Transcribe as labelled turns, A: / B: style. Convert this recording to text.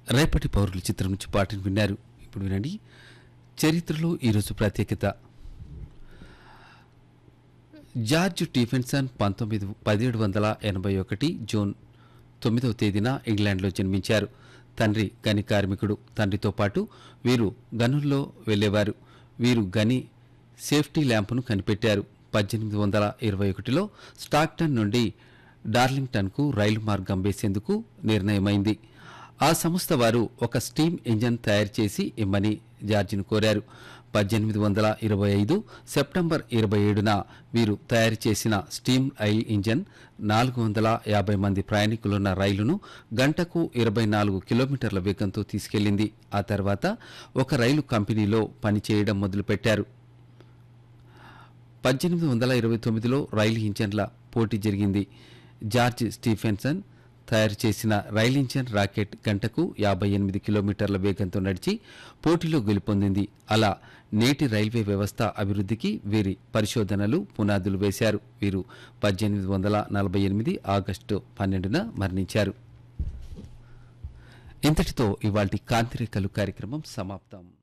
A: రేపటి పౌరుల చిత్రం నుంచి పాటను విన్నారు ఇప్పుడు వినండి చరిత్రలో ఈరోజు ప్రత్యేకత జార్జ్ టిఫెన్సన్ పంతొమ్మిది పదిహేడు వందల ఎనభై ఒకటి జూన్ తొమ్మిదవ తేదీన ఇంగ్లాండ్లో జన్మించారు తండ్రి గని కార్మికుడు తండ్రితో పాటు వీరు గనుల్లో వెళ్ళేవారు వీరు గని సేఫ్టీ ల్యాంపును కనిపెట్టారు పద్దెనిమిది వందల ఇరవై ఒకటిలో స్టాక్టన్ నుండి డార్లింగ్టన్కు రైలు మార్గం వేసేందుకు నిర్ణయమైంది ఆ సంస్థ వారు ఒక స్టీమ్ ఇంజన్ తయారు చేసి ఇమ్మని జార్జిను కోరారు పద్దెనిమిది వందల ఇరవై ఐదు సెప్టెంబర్ ఇరవై ఏడున వీరు తయారు చేసిన స్టీమ్ రైల్ ఇంజన్ నాలుగు వందల యాభై మంది ప్రయాణికులున్న రైలును గంటకు ఇరవై నాలుగు కిలోమీటర్ల వేగంతో తీసుకెళ్లింది ఆ తర్వాత ఒక రైలు కంపెనీలో పనిచేయడం మొదలుపెట్టారు పద్దెనిమిది వందల ఇరవై తొమ్మిదిలో రైలు ఇంజన్ల పోటీ జరిగింది జార్జ్ స్టీఫెన్సన్ తయారు చేసిన రైలు ఇంజన్ రాకెట్ గంటకు యాభై ఎనిమిది కిలోమీటర్ల వేగంతో నడిచి పోటీలో గెలుపొందింది అలా నేటి రైల్వే వ్యవస్థ అభివృద్ధికి వీరి పరిశోధనలు పునాదులు వేశారు వీరు పద్దెనిమిది వందల నలభై ఎనిమిది ఆగస్టు పన్నెండున మరణించారు ఇంతటితో ఇవాల్టి కాంతిరేఖలు కార్యక్రమం సమాప్తం